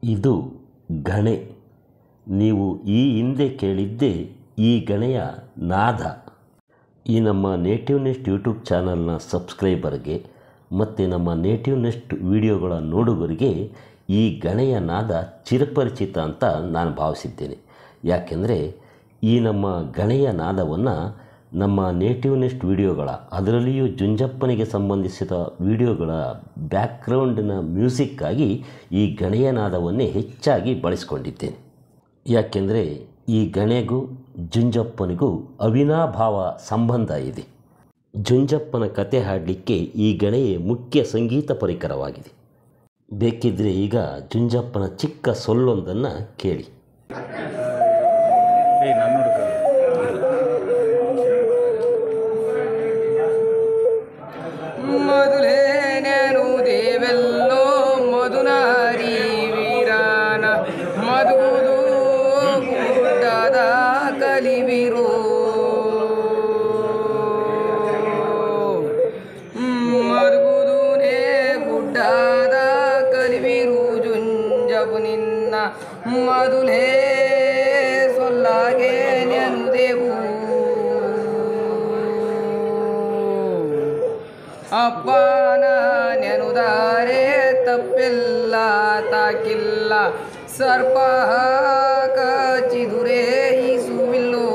ಇದು ಗಣೆ ನೀವು ಈ ಹಿಂದೆ ಕೇಳಿದ್ದೇ ಈ ಗಣೆಯ ನಾದ ಈ ನಮ್ಮ ನೇಟಿವ್ ನೆಸ್ಟ್ ಯೂಟ್ಯೂಬ್ ಚಾನಲ್ನ ಸಬ್ಸ್ಕ್ರೈಬರ್ಗೆ ಮತ್ತು ನಮ್ಮ ನೇಟಿವ್ ನೆಸ್ಟ್ ವಿಡಿಯೋಗಳ ನೋಡುಗರಿಗೆ ಈ ಗಣೆಯ ನಾದ ಚಿರಪರಿಚಿತ ಅಂತ ನಾನು ಭಾವಿಸಿದ್ದೇನೆ ಯಾಕೆಂದರೆ ಈ ನಮ್ಮ ಗಣೆಯ ನಾದವನ್ನು ನಮ್ಮ ನೇಟಿವ್ ನೆಸ್ಟ್ ವಿಡಿಯೋಗಳ ಅದರಲ್ಲಿಯೂ ಜುಂಜಪ್ಪನಿಗೆ ಸಂಬಂಧಿಸಿದ ವಿಡಿಯೋಗಳ ಬ್ಯಾಕ್ಗ್ರೌಂಡಿನ ಮ್ಯೂಸಿಕ್ಕಾಗಿ ಈ ಗಣೆಯ ನಾದವನ್ನೇ ಹೆಚ್ಚಾಗಿ ಬಳಸಿಕೊಂಡಿದ್ದೇನೆ ಯಾಕೆಂದರೆ ಈ ಗಣೆಗೂ ಜುಂಜಪ್ಪನಿಗೂ ಅವಿನಾಭಾವ ಸಂಬಂಧ ಇದೆ ಜುಂಜಪ್ಪನ ಕತೆ ಹಾಡಲಿಕ್ಕೆ ಈ ಗಣೆಯೇ ಮುಖ್ಯ ಸಂಗೀತ ಪರಿಕರವಾಗಿದೆ ಬೇಕಿದ್ದರೆ ಈಗ ಜುಂಜಪ್ಪನ ಚಿಕ್ಕ ಸೊಲ್ಲೊಂದನ್ನು ಕೇಳಿ ಏಯ್ ನನ್ನ ಹುಡುಗ ಮೊದಲೇ ನಾನು ದೇವೆಲ್ಲೋ ಮಧುನಾರಿ ವೀರಾನ ಮಧುದು ಗುಡ್ಡದ ಕಲಿವಿರು ಮಧುಗುದುನೇ ಗುಡ್ಡದ ಕಲಿವಿರು ಜುಂಜಬು ನಿನ್ನ ಮೊದಲೇ ಸೊಲ್ಲಾಗೆ ನೆನುದೆವು ಅಪ್ಪನ ನೆನುದಾರೆ ತಪ್ಪಿಲ್ಲ ತಾಕಿಲ್ಲ ಸರ್ಪ ಕಚಿದುರೆ ಈಸುವಿಲ್ಲೋ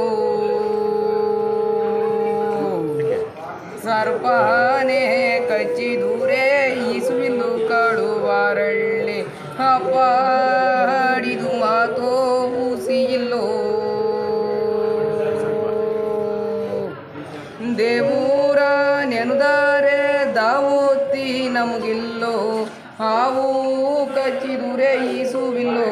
ಸರ್ಪನೆ ಕಚ್ಚಿದುರೆ ಈಸುವಿಲ್ಲು ಕಡುವಾರಳ್ಳಿ ಅಪ್ಪ ಹಾಡಿದು ಮಾತೋ ಉಸಿಯಿಲ್ಲೋ ದೇವೂರ ನೆನುದಾರೆ ದಾವೋತಿ ನಮಗಿಲ್ಲೋ ಹಾವು ಕಚ್ಚಿದುರೆ ಈಸುವಿಲ್ಲೋ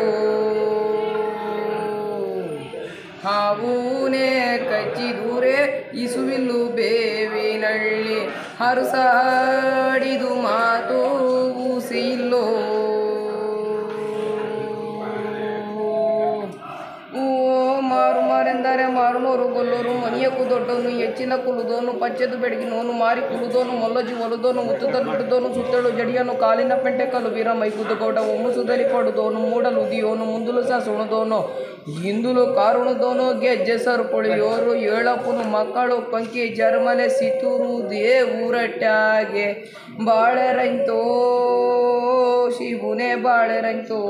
ಹಾವೂನೇ ಕಚ್ಚಿದುರೆ ಇಸುವಿಲ್ಲು ಬೇವಿನಳ್ಳಿ ಹರುಸಾಡಿದು ಮಾತು ಉಸಿಯಿಲ್ಲೋ ಓ ಮಾರು ಮಾರೆಂದರೆ ಮಾರುನೋರು ಗೊಲ್ಲೋರು ಮನಿಯಕ್ಕೂ ದೊಡ್ಡವನು ಹೆಚ್ಚಿನ ಕುಲುದೋನು ಪಚ್ಚೆದು ಬೆಡಗಿನೋನು ಮಾರಿ ಕುಲುದೋನು ಮೊಲ್ಲಜಿ ಒಲುದೋನು ಮುತ್ತುತ್ತಲು ಬಿಡುದೋನು ಸುತ್ತಳು ಜಡಿಯನು ಕಾಲಿನ ಪೆಂಟೆ ಕಲು ವೀರ ಮೈಕುದುಗೌಡ ಒಮ್ಮುಸುದಲಿ ಪಡುದೋನು ಮೂಡಲು ಉದಿಯೋನು ಮುಂದುಲು ಸಹ ಸುಣದೋನು ಹಿಂದುಲು ಕಾರುಣದೋನು ಗೆಜ್ಜೆ ಸರ್ಪುಳಿಯೋರು ಏಳಪ್ಪನು ಮಕ್ಕಳು ಪಂಕಿ ಜರ್ಮಲೆ ಸಿತೂರು ದೇ ಊರಟ್ಟಾಗೆ ಬಾಳೆ ರಂತೋ ಶಿವುನೇ ಬಾಳೆ ರಂತೋ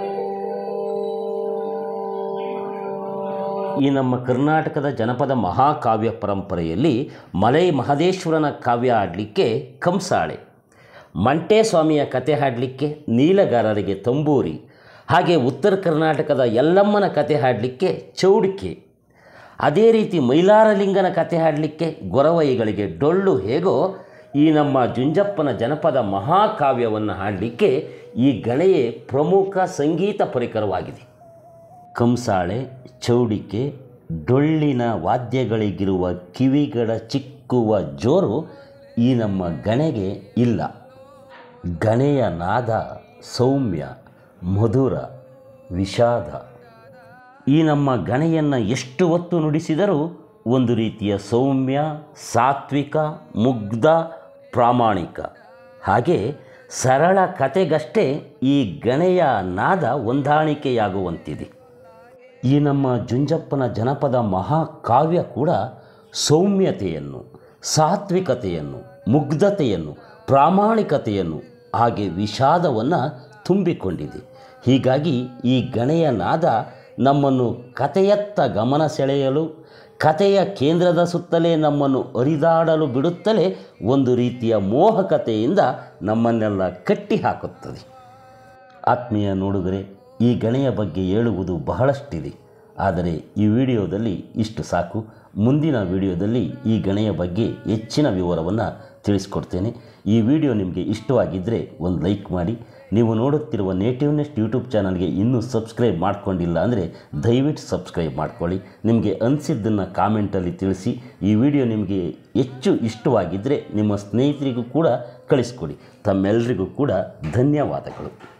ಈ ನಮ್ಮ ಕರ್ನಾಟಕದ ಜನಪದ ಮಹಾಕಾವ್ಯ ಪರಂಪರೆಯಲ್ಲಿ ಮಲೈ ಮಹದೇಶ್ವರನ ಕಾವ್ಯ ಹಾಡಲಿಕ್ಕೆ ಕಂಸಾಳೆ ಮಂಟೇಸ್ವಾಮಿಯ ಕತೆ ಹಾಡಲಿಕ್ಕೆ ನೀಲಗಾರರಿಗೆ ತಂಬೂರಿ ಹಾಗೆ ಉತ್ತರ ಕರ್ನಾಟಕದ ಯಲ್ಲಮ್ಮನ ಕತೆ ಹಾಡಲಿಕ್ಕೆ ಚೌಡಿಕೆ ಅದೇ ರೀತಿ ಮೈಲಾರಲಿಂಗನ ಕತೆ ಹಾಡಲಿಕ್ಕೆ ಗೊರವೈಗಳಿಗೆ ಡೊಳ್ಳು ಹೇಗೋ ಈ ನಮ್ಮ ಜುಂಜಪ್ಪನ ಜನಪದ ಮಹಾಕಾವ್ಯವನ್ನು ಹಾಡಲಿಕ್ಕೆ ಈ ಗಣೆಯೇ ಪ್ರಮುಖ ಸಂಗೀತ ಪರಿಕರವಾಗಿದೆ ಕಂಸಾಳೆ ಚೌಡಿಕೆ ಡೊಳ್ಳಿನ ವಾದ್ಯಗಳಿಗಿರುವ ಕಿವಿಗಡ ಚಿಕ್ಕುವ ಜೋರು ಈ ನಮ್ಮ ಗಣೆಗೆ ಇಲ್ಲ ಗಣೆಯ ನಾದ ಸೌಮ್ಯ ಮಧುರ ವಿಷಾದ ಈ ನಮ್ಮ ಗಣೆಯನ್ನು ಎಷ್ಟು ಹೊತ್ತು ನುಡಿಸಿದರೂ ಒಂದು ರೀತಿಯ ಸೌಮ್ಯ ಸಾತ್ವಿಕ ಮುಗ್ಧ ಪ್ರಾಮಾಣಿಕ ಹಾಗೆ ಸರಳ ಕತೆಗಷ್ಟೇ ಈ ಗಣೆಯ ನಾದ ಹೊಂದಾಣಿಕೆಯಾಗುವಂತಿದೆ ಈ ನಮ್ಮ ಜುಂಜಪ್ಪನ ಜನಪದ ಮಹಾಕಾವ್ಯ ಕೂಡ ಸೌಮ್ಯತೆಯನ್ನು ಸಾತ್ವಿಕತೆಯನ್ನು ಮುಗ್ಧತೆಯನ್ನು ಪ್ರಾಮಾಣಿಕತೆಯನ್ನು ಹಾಗೆ ವಿಷಾದವನ್ನು ತುಂಬಿಕೊಂಡಿದೆ ಹೀಗಾಗಿ ಈ ಗಣೆಯ ನಾದ ನಮ್ಮನ್ನು ಕಥೆಯತ್ತ ಗಮನ ಸೆಳೆಯಲು ಕಥೆಯ ಕೇಂದ್ರದ ಸುತ್ತಲೇ ನಮ್ಮನ್ನು ಅರಿದಾಡಲು ಬಿಡುತ್ತಲೇ ಒಂದು ರೀತಿಯ ಮೋಹಕತೆಯಿಂದ ನಮ್ಮನ್ನೆಲ್ಲ ಕಟ್ಟಿ ಹಾಕುತ್ತದೆ ಆತ್ಮೀಯ ನೋಡುಗರೆ ಈ ಗಣೆಯ ಬಗ್ಗೆ ಹೇಳುವುದು ಬಹಳಷ್ಟಿದೆ ಆದರೆ ಈ ವಿಡಿಯೋದಲ್ಲಿ ಇಷ್ಟು ಸಾಕು ಮುಂದಿನ ವಿಡಿಯೋದಲ್ಲಿ ಈ ಗಣೆಯ ಬಗ್ಗೆ ಹೆಚ್ಚಿನ ವಿವರವನ್ನು ತಿಳಿಸ್ಕೊಡ್ತೇನೆ ಈ ವಿಡಿಯೋ ನಿಮಗೆ ಇಷ್ಟವಾಗಿದ್ದರೆ ಒಂದು ಲೈಕ್ ಮಾಡಿ ನೀವು ನೋಡುತ್ತಿರುವ ನೇಟಿವ್ ನೆಸ್ಟ್ ಯೂಟ್ಯೂಬ್ ಚಾನಲ್ಗೆ ಇನ್ನೂ ಸಬ್ಸ್ಕ್ರೈಬ್ ಮಾಡ್ಕೊಂಡಿಲ್ಲ ಅಂದರೆ ದಯವಿಟ್ಟು ಸಬ್ಸ್ಕ್ರೈಬ್ ಮಾಡ್ಕೊಳ್ಳಿ ನಿಮಗೆ ಅನಿಸಿದ್ದನ್ನು ಕಾಮೆಂಟಲ್ಲಿ ತಿಳಿಸಿ ಈ ವಿಡಿಯೋ ನಿಮಗೆ ಹೆಚ್ಚು ಇಷ್ಟವಾಗಿದ್ದರೆ ನಿಮ್ಮ ಸ್ನೇಹಿತರಿಗೂ ಕೂಡ ಕಳಿಸ್ಕೊಡಿ ತಮ್ಮೆಲ್ಲರಿಗೂ ಕೂಡ ಧನ್ಯವಾದಗಳು